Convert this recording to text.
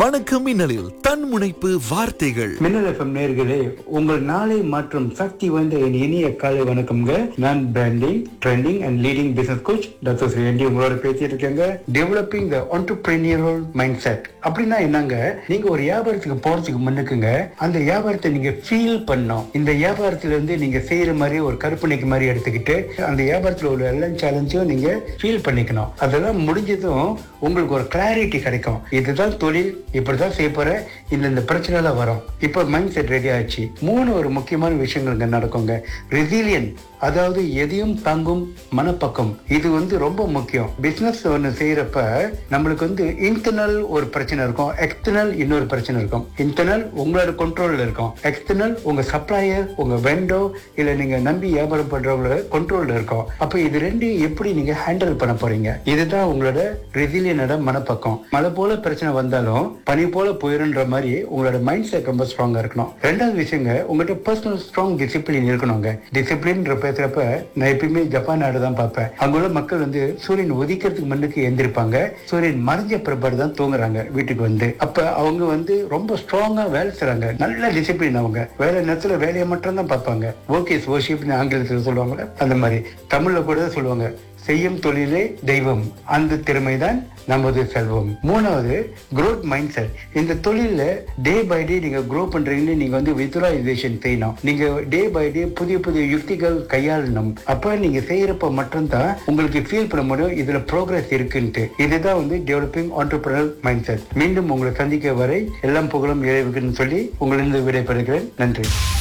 வணக்கம் மின்னலில் தன்முனைப்பு வார்த்தைகள் மின்னல் எஃப்எம் நேர்களே உங்கள் நாளை மற்றும் சக்தி வாய்ந்த என் இனிய காலை வணக்கம்ங்க நான் branding trending and leading business coach doctor Shri உங்களோட பேசிட்டு இருக்கேங்க developing the entrepreneurial mind set அப்படின்னா என்னங்க நீங்க ஒரு வியாபாரத்துக்கு போறதுக்கு முன்னுக்குங்க அந்த வியாபாரத்தை நீங்க ஃபீல் பண்ணணும் இந்த வியாபாரத்துல இருந்து நீங்க செய்யற மாதிரி ஒரு கற்பனைக்கு மாதிரி எடுத்துக்கிட்டு அந்த வியாபாரத்துல உள்ள எல்லா சேலஞ்சையும் நீங்க ஃபீல் பண்ணிக்கணும் அதெல்லாம் முடிஞ்சதும் உங்களுக்கு ஒரு கிளாரிட்டி கிடைக்கும் இதுதான் தொழில் இப்படிதான் செய்ய போற இந்த இந்த பிரச்சனை எல்லாம் வரும் இப்ப மைண்ட் செட் ரெடி ஆச்சு மூணு ஒரு முக்கியமான விஷயங்கள் இங்க நடக்குங்க ரெசிலியன் அதாவது எதையும் தாங்கும் மனப்பக்கம் இது வந்து ரொம்ப முக்கியம் பிசினஸ் ஒன்று செய்யறப்ப நம்மளுக்கு வந்து இன்டர்னல் ஒரு பிரச்சனை இருக்கும் எக்ஸ்டர்னல் இன்னொரு பிரச்சனை இருக்கும் இன்டர்னல் உங்களோட கண்ட்ரோல்ல இருக்கும் எக்ஸ்டர்னல் உங்க சப்ளையர் உங்க வெண்டோ இல்ல நீங்க நம்பி வியாபாரம் பண்றவங்களோட கண்ட்ரோல்ல இருக்கும் அப்ப இது ரெண்டையும் எப்படி நீங்க ஹேண்டில் பண்ண போறீங்க இதுதான் உங்களோட ரெசிலியனோட மனப்பக்கம் மழை போல பிரச்சனை வந்தாலும் பனி போல போயிருன்ற மாதிரி உங்களோட மைண்ட் செட் ரொம்ப ஸ்ட்ராங்கா இருக்கணும் ரெண்டாவது விஷயங்க உங்கள்கிட்ட பர்சனல் ஸ்ட்ராங் டிசிப்ளின் இருக்கணுங்க டிசிப்ளின் பேசுறப்ப நான் எப்பயுமே ஜப்பான் நாடு தான் பார்ப்பேன் அங்குள்ள மக்கள் வந்து சூரியன் உதிக்கிறதுக்கு முன்னுக்கு எந்திருப்பாங்க சூரியன் மறைஞ்ச பிறப்பாடு தான் தூங்குறாங்க வீட்டுக்கு வந்து அப்ப அவங்க வந்து ரொம்ப ஸ்ட்ராங்கா வேலை செய்றாங்க நல்ல டிசிப்ளின் அவங்க வேலை நேரத்துல வேலையை மட்டும் தான் பார்ப்பாங்க ஓகே ஓஷிப்னு ஆங்கிலத்தில் சொல்லுவாங்க அந்த மாதிரி தமிழ்ல கூட சொல்லுவாங்க செய்யும் தொழிலே தெய்வம் அந்த திறமைதான் நமது செல்வம் மூணாவது growth மைண்ட் செட் இந்த தொழில டே பை டே நீங்க க்ரோ பண்றீங்கன்னு நீங்க வந்து வித்ராயிசேஷன் செய்யணும் நீங்க டே பை டே புதிய புதிய யுக்திகள் கையாளணும் அப்ப நீங்க செய்யறப்ப மட்டும்தான் உங்களுக்கு ஃபீல் பண்ண முடியும் இதுல ப்ரோக்ரஸ் இருக்குன்ட்டு இதுதான் வந்து டெவலப்பிங் entrepreneurial மைண்ட் செட் மீண்டும் உங்களை சந்திக்க வரை எல்லாம் புகழும் இறைவுக்குன்னு சொல்லி உங்களிருந்து விடைபெறுகிறேன் நன்றி